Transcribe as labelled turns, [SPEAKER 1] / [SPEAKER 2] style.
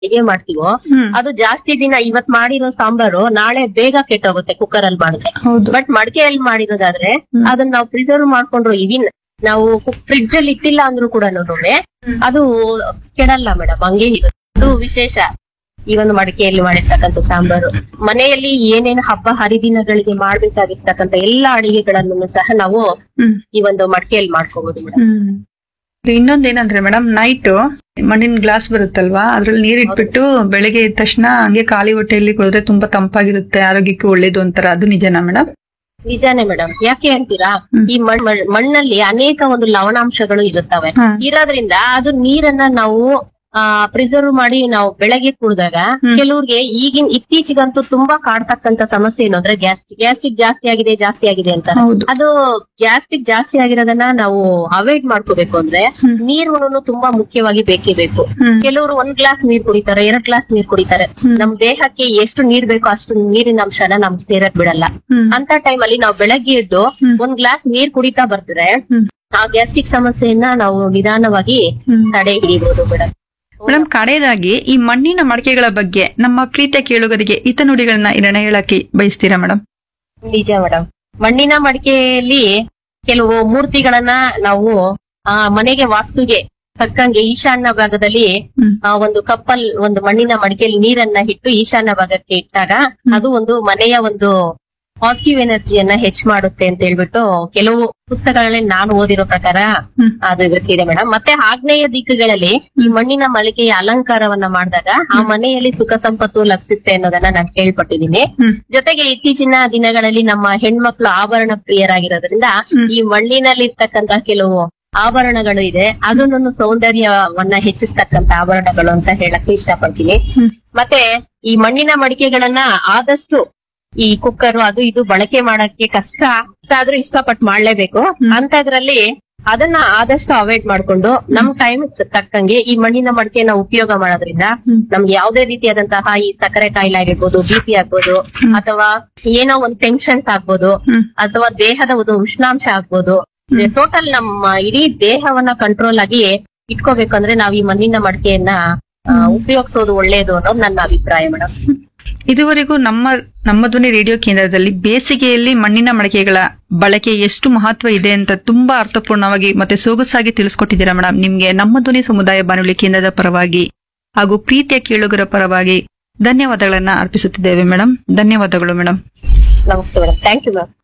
[SPEAKER 1] ಅಡಿಗೆ ಮಾಡ್ತೀವೋ
[SPEAKER 2] ಹ್ಮ್
[SPEAKER 1] ಅದು ಜಾಸ್ತಿ ದಿನ ಇವತ್ ಮಾಡಿರೋ ಸಾಂಬಾರು ನಾಳೆ ಬೇಗ ಕೆಟ್ಟೋಗುತ್ತೆ ಕುಕ್ಕರ್ ಅಲ್ಲಿ ಮಾಡಿದ್ರೆ
[SPEAKER 2] ಹೌದು
[SPEAKER 1] ಬಟ್ ಮಡಿಕೆಯಲ್ಲಿ ಮಾಡಿರೋದಾದ್ರೆ
[SPEAKER 2] ಹ್ಮ್.
[SPEAKER 1] ಅದನ್ನ ನಾವು ಪ್ರಿಸರ್ವ್ ಮಾಡ್ಕೊಂಡ್ರು ಇವಿನ್ ನಾವು ಫ್ರಿಡ್ಜ್ ಅಲ್ಲಿ ಇಟ್ಟಿಲ್ಲ ಅಂದ್ರೂ ಕೂಡ ಅದು ಕೆಡಲ್ಲ ಮೇಡಮ್ ಹಂಗೆ ಇರುತ್ತೆ ಅದು ವಿಶೇಷ ಈ ಒಂದು ಮಡಿಕೆಯಲ್ಲಿ ಮಾಡಿರ್ತಕ್ಕಂಥ ಸಾಂಬಾರು ಮನೆಯಲ್ಲಿ ಏನೇನು ಹಬ್ಬ ಹರಿದಿನಗಳಿಗೆ ಮಾಡ್ಬೇಕಾಗಿರ್ತಕ್ಕಂಥ ಎಲ್ಲಾ ಅಡಿಗೆಗಳನ್ನು ಸಹ ನಾವು
[SPEAKER 2] ಹ್ಮ್
[SPEAKER 1] ಈ ಒಂದು ಮಡಿಕೆಯಲ್ಲಿ ಮಾಡ್ಕೋಬಹುದು ಮೇಡಮ್
[SPEAKER 2] ಹ್ಮ್ ಇನ್ನೊಂದೇನಂದ್ರೆ ಮೇಡಮ್ ನೈಟ್ ಮಣ್ಣಿನ ಗ್ಲಾಸ್ ಬರುತ್ತಲ್ವಾ ಅದ್ರಲ್ಲಿ ನೀರ್ ಇಟ್ಬಿಟ್ಟು ಬೆಳಗ್ಗೆ ಎದ್ದ ತಕ್ಷಣ ಹಂಗೆ ಖಾಲಿ ಹೊಟ್ಟೆಯಲ್ಲಿ ಕುಡಿದ್ರೆ ತುಂಬಾ ತಂಪಾಗಿರುತ್ತೆ ಆರೋಗ್ಯಕ್ಕೆ ಒಳ್ಳೇದು ಅಂತಾರ ಅದು ನಿಜನಾ ಮೇಡಮ್
[SPEAKER 1] ನಿಜಾನೇ ಮೇಡಮ್ ಯಾಕೆ ಅಂತೀರಾ
[SPEAKER 2] ಹ್ಮ್.
[SPEAKER 1] ಈ ಮಣ್ ಮಣ್- ಮಣ್ಣಲ್ಲಿ ಅನೇಕ ಒಂದು ಲವಣಾಂಶಗಳು ಇರುತ್ತವೆ
[SPEAKER 2] ಹಾ.
[SPEAKER 1] ಇರೋದ್ರಿಂದ ಅದು ನೀರನ್ನ ನಾವು ಆ ಪ್ರಿಸರ್ವ್ ಮಾಡಿ ನಾವು ಬೆಳಗ್ಗೆ ಕುಡಿದಾಗ
[SPEAKER 2] ಹ್ಮ್.
[SPEAKER 1] ಕೆಲವ್ರಿಗೆ ಈಗಿನ ಇತ್ತೀಚೆಗಂತೂ ತುಂಬಾ ಕಾಡ್ತಕ್ಕಂತ ಸಮಸ್ಯೆ ಏನು ಅಂದ್ರೆ ಗ್ಯಾಸ್ಟ್ರಿಕ್ ಗ್ಯಾಸ್ಟ್ರಿಕ್ ಜಾಸ್ತಿ ಆಗಿದೆ ಜಾಸ್ತಿ ಆಗಿದೆ ಅಂತ
[SPEAKER 2] ಹೌದು
[SPEAKER 1] ಅದು ಗ್ಯಾಸ್ಟ್ರಿಕ್ ಜಾಸ್ತಿ ಆಗಿರೋದನ್ನ ನಾವು ಅವಾಯ್ಡ್ ಮಾಡ್ಕೋಬೇಕು ಅಂದ್ರೆ
[SPEAKER 2] ಹ್ಮ್.
[SPEAKER 1] ನೀರು ತುಂಬಾ ಮುಖ್ಯವಾಗಿ ಬೇಕೇ ಬೇಕು
[SPEAKER 2] ಹ್ಮ್
[SPEAKER 1] ಕೆಲವರು ಒಂದ್ ಗ್ಲಾಸ್ ನೀರ್ ಕುಡಿತಾರೆ ಎರಡ್ ಗ್ಲಾಸ್ ನೀರ್ ಕುಡಿತಾರೆ
[SPEAKER 2] ಹ್ಮ್.
[SPEAKER 1] ನಮ್ ದೇಹಕ್ಕೆ ಎಷ್ಟು ನೀರ್ ಬೇಕೋ ಅಷ್ಟು ನೀರಿನ ಅಂಶನ ನಮ್ಗೆ ಸೇರಕ್ ಬಿಡಲ್ಲ
[SPEAKER 2] ಹ್ಮ್
[SPEAKER 1] ಅಂತ ಟೈಮ್ ಅಲ್ಲಿ ನಾವು ಬೆಳಗ್ಗೆ ಎದ್ದು
[SPEAKER 2] ಹ್ಮ್.
[SPEAKER 1] ಒಂದ್ ಗ್ಲಾಸ್ ನೀರ್ ಕುಡಿತಾ ಬರ್ತಿದ್ರೆ
[SPEAKER 2] ಹ್ಮ್.
[SPEAKER 1] ಆ ಗ್ಯಾಸ್ಟ್ರಿಕ್ ಸಮಸ್ಯೆಯನ್ನ ನಾವು ನಿಧಾನವಾಗಿ
[SPEAKER 2] ಹ್ಮ್.
[SPEAKER 1] ತಡೆ ಹಿಡಿಬಹುದು ಮೇಡಮ್
[SPEAKER 2] ಮೇಡಮ್ ಕಡೆಯದಾಗಿ ಈ ಮಣ್ಣಿನ ಮಡಿಕೆಗಳ ಬಗ್ಗೆ ನಮ್ಮ ಪ್ರೀತಿಯ ಕೇಳುಗರಿಗೆ ಹಿತನುಡಿಗಳನ್ನ ಇರಣ ಹೇಳಕ್ಕೆ ಬಯಸ್ತೀರಾ ಮೇಡಮ್
[SPEAKER 1] ನಿಜ ಮೇಡಮ್ ಮಣ್ಣಿನ ಮಡಿಕೆಯಲ್ಲಿ ಕೆಲವು ಮೂರ್ತಿಗಳನ್ನ ನಾವು ಆ ಮನೆಗೆ ವಾಸ್ತುಗೆ ತಕ್ಕಂಗೆ ಈಶಾನ್ಯ ಭಾಗದಲ್ಲಿ
[SPEAKER 2] ಹ್ಮ್.
[SPEAKER 1] ಆ ಒಂದು ಕಪ್ಪಲ್ ಒಂದು ಮಣ್ಣಿನ ಮಡಿಕೆಯಲ್ಲಿ ನೀರನ್ನ ಇಟ್ಟು ಈಶಾನ್ಯ ಭಾಗಕ್ಕೆ ಇಟ್ಟಾಗ ಅದು ಒಂದು ಮನೆಯ ಒಂದು ಪಾಸಿಟಿವ್ ಎನರ್ಜಿಯನ್ನ ಹೆಚ್ಚ ಮಾಡುತ್ತೆ ಅಂತ ಹೇಳ್ಬಿಟ್ಟು ಕೆಲವು ಪುಸ್ತಕಗಳಲ್ಲಿ ನಾನು ಓದಿರೋ ಪ್ರಕಾರ
[SPEAKER 2] ಹ್ಮ್.
[SPEAKER 1] ಅದು ಗೊತ್ತಿದೆ ಮೇಡಮ್ ಮತ್ತೆ ಆಗ್ನೇಯ ದಿಕ್ಕುಗಳಲ್ಲಿ ಈ ಮಣ್ಣಿನ ಮಳಿಕೆಯ ಅಲಂಕಾರವನ್ನ ಮಾಡಿದಾಗ ಆ ಮನೆಯಲ್ಲಿ ಸುಖ ಸಂಪತ್ತು ಲಭಿಸುತ್ತೆ ಅನ್ನೋದನ್ನ ನಾನು ಕೇಳ್ಪಟ್ಟಿದ್ದೀನಿ
[SPEAKER 2] ಹ್ಮ್.
[SPEAKER 1] ಜೊತೆಗೆ ಇತ್ತೀಚಿನ ದಿನಗಳಲ್ಲಿ ನಮ್ಮ ಹೆಣ್ಮಕ್ಳು ಆಭರಣ ಪ್ರಿಯರಾಗಿರೋದ್ರಿಂದ
[SPEAKER 2] ಹ್ಮ್.
[SPEAKER 1] ಈ ಮಣ್ಣಿನಲ್ಲಿ ಇರ್ತಕ್ಕಂತ ಕೆಲವು ಆಭರಣಗಳು ಇದೆ ಅದನ್ನು ಸೌಂದರ್ಯವನ್ನ ಹೆಚ್ಚಿಸ್ತಕ್ಕಂತ ಆಭರಣಗಳು ಅಂತ ಹೇಳಕ್ಕೆ ಇಷ್ಟಪಡ್ತೀನಿ
[SPEAKER 2] ಹ್ಮ್.
[SPEAKER 1] ಮತ್ತೆ ಈ ಮಣ್ಣಿನ ಮಡಿಕೆಗಳನ್ನ ಆದಷ್ಟು ಈ ಕುಕ್ಕರ್ ಅದು ಇದು ಬಳಕೆ ಮಾಡಕ್ಕೆ ಕಷ್ಟ ಕಷ್ಟ ಆದ್ರೂ ಇಷ್ಟಪಟ್ಟು ಮಾಡ್ಲೇಬೇಕು
[SPEAKER 2] ಹ್ಮ್.
[SPEAKER 1] ಅಂತದ್ರಲ್ಲಿ ಅದನ್ನ ಆದಷ್ಟು ಅವಾಯ್ಡ್ ಮಾಡ್ಕೊಂಡು ನಮ್ ಟೈಮ್ ತಕ್ಕಂಗೆ ಈ ಮಣ್ಣಿನ ಮಡಿಕೆನ ಉಪಯೋಗ ಮಾಡೋದ್ರಿಂದ
[SPEAKER 2] ಹ್ಮ್.
[SPEAKER 1] ನಮ್ಗೆ ಯಾವುದೇ ರೀತಿಯಾದಂತಹ ಈ ಸಕ್ಕರೆ ಕಾಯಿಲೆ ಆಗಿರ್ಬೋದು ಬಿ ಪಿ ಆಗ್ಬೋದು
[SPEAKER 2] ಹ್ಮ್.
[SPEAKER 1] ಅಥವಾ ಏನೋ ಒಂದು ಟೆನ್ಷನ್ಸ್ ಆಗ್ಬೋದು
[SPEAKER 2] ಹ್ಮ್.
[SPEAKER 1] ಅಥವಾ ದೇಹದ ಒಂದು ಉಷ್ಣಾಂಶ ಆಗ್ಬೋದು ಟೋಟಲ್ ನಮ್ಮ ಇಡೀ ದೇಹವನ್ನ ಕಂಟ್ರೋಲ್ ಆಗಿ ಇಟ್ಕೋಬೇಕಂದ್ರೆ ನಾವ್ ಈ ಮಣ್ಣಿನ ಮಡಿಕೆಯನ್ನ ಆ, ಉಪಯೋಗಿಸೋದು ಒಳ್ಳೇದು ಅನ್ನೋದು ನನ್ನ ಅಭಿಪ್ರಾಯ ಮೇಡಮ್
[SPEAKER 2] ಇದುವರೆಗೂ ನಮ್ಮ ನಮ್ಮ ಧ್ವನಿ ರೇಡಿಯೋ ಕೇಂದ್ರದಲ್ಲಿ ಬೇಸಿಗೆಯಲ್ಲಿ ಮಣ್ಣಿನ ಮಡಿಕೆಗಳ ಬಳಕೆ ಎಷ್ಟು ಮಹತ್ವ ಇದೆ ಅಂತ ತುಂಬಾ ಅರ್ಥಪೂರ್ಣವಾಗಿ ಮತ್ತೆ ಸೊಗಸಾಗಿ ತಿಳಿಸ್ಕೊಟ್ಟಿದ್ದೀರಾ ಮೇಡಮ್ ನಿಮ್ಗೆ ನಮ್ಮ ಧ್ವನಿ ಸಮುದಾಯ ಬಾನುಲಿ ಕೇಂದ್ರದ ಪರವಾಗಿ ಹಾಗೂ ಪ್ರೀತಿಯ ಕೇಳುಗರ ಪರವಾಗಿ ಧನ್ಯವಾದಗಳನ್ನ ಅರ್ಪಿಸುತ್ತಿದ್ದೇವೆ ಮೇಡಮ್ ಧನ್ಯವಾದಗಳು ಮೇಡಮ್
[SPEAKER 1] ನಮಸ್ತೆ ಮೇಡಮ್ ಥ್ಯಾಂಕ್ ಯು ಮ್ಯಾಮ್